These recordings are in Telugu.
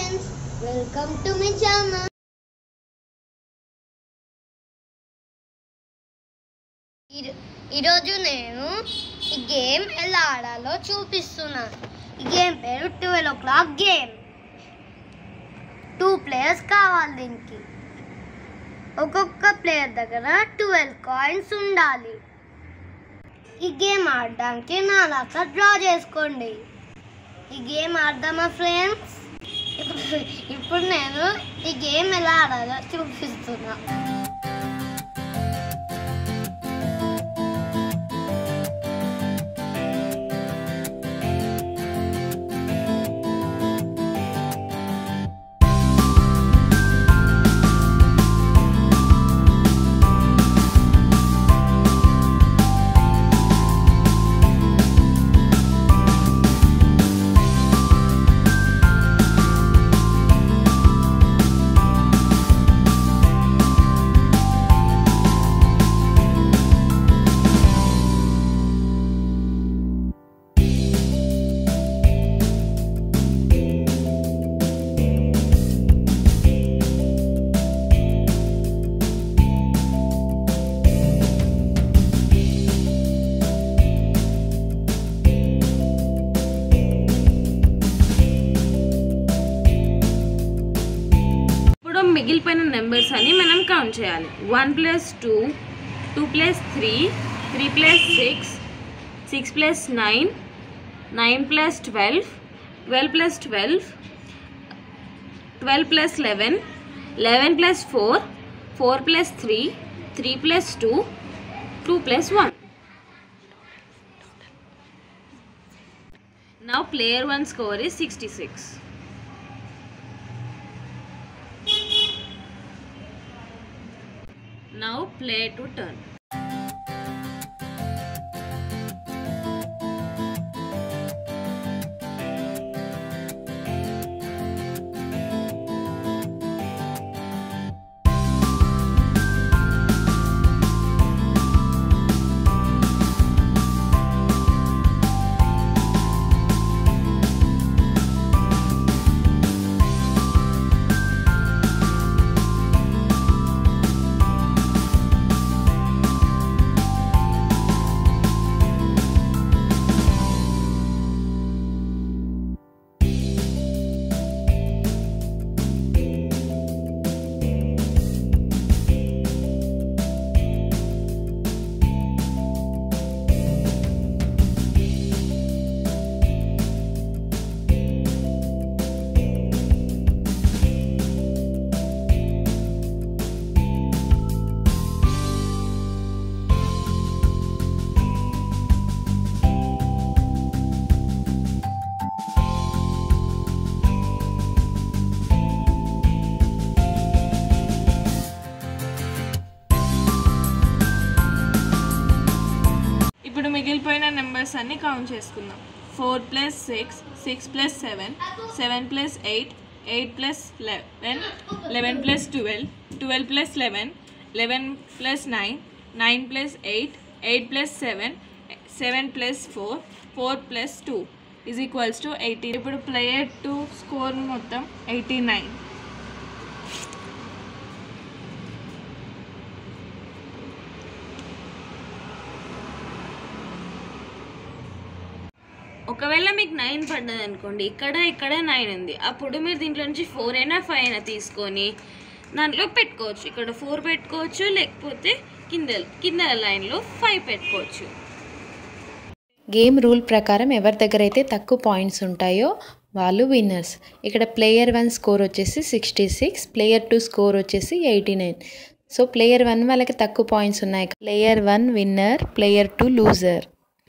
Friends welcome to my channel ఈరోజు నేను ఈ గేమ్ ఎలా ఆడాలో చూపిస్తున్నాను ఈ గేమ్ పేరు twelve o'clock game two players కావాలి దీనికి ఒక్కొక్క ప్లేయర్ దగ్గర ట్వెల్వ్ కాయిన్స్ ఉండాలి ఈ గేమ్ ఆడడానికి నా దాకా డ్రా చేసుకోండి ఈ గేమ్ ఆడదామా ఫ్రెండ్స్ ఇప్పుడు ఇప్పుడు నేను ఈ గేమ్ ఎలా ఆడాలో చూపిస్తున్నా ఇప్పుడు మిగిలిపోయిన నెంబర్స్ అని మనం కౌంట్ చేయాలి one plus two two plus three three plus six six plus nine nine plus twelve twelve plus twelve twelve plus eleven eleven plus four four plus three three plus two two plus one Now player 1 score is 66. Now play to turn. ఇప్పుడు మిగిలిపోయిన నెంబర్స్ అన్ని కౌంట్ చేసుకుందాం four plus six six plus seven seven plus eight eight plus eleven eleven plus twelve twelve plus eleven eleven plus nine nine plus eight eight plus seven seven plus four four plus two is equals to eighty ఇప్పుడు ప్లేయర్ టూ స్కోర్ మొత్తం ఎయిటీ నైన్ ఒకవేళ మీకు నైన్ పడ్డది అనుకోండి ఇక్కడ ఇక్కడ నైన్ ఉంది అప్పుడు మీరు దీంట్లో నుంచి ఫోర్ అయినా ఫైవ్ అయినా తీసుకొని దాంట్లో పెట్టుకోవచ్చు ఇక్కడ ఫోర్ పెట్టుకోవచ్చు లేకపోతే కింద కింద లైన్లో ఫైవ్ పెట్టుకోవచ్చు గేమ్ రూల్ ప్రకారం ఎవరి దగ్గర అయితే తక్కువ పాయింట్స్ ఉంటాయో వాళ్ళు విన్నర్స్ ఇక్కడ ప్లేయర్ వన్ స్కోర్ వచ్చేసి sixty six player two score వచ్చేసి eighty nine so player one వాళ్ళకి తక్కువ పాయింట్స్ ఉన్నాయి player one winner player two loser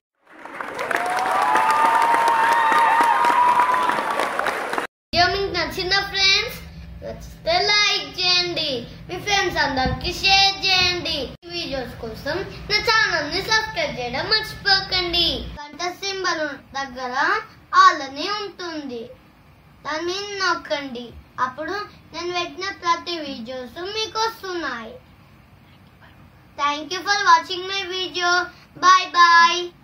video మీకు నచ్చిన ఫ్రెండ్స్ నచ్చితే లైక్ చేయండి మీ ఫ్రెండ్స్ అందరికి షేర్ చేయండి ఈ వీడియోస్ కోసం నా ఛానల్ ని సబ్స్క్రైబ్ చేయడం మర్చిపోకండి గంట సింబల్ దగ్గర ఆలని ఉంటుంది దాన్ని నొక్కండి అప్పుడు నేను పెట్టిన ప్రతి వీడియోస్ మీకు వస్తున్నాయి thank you for watching my video bye bye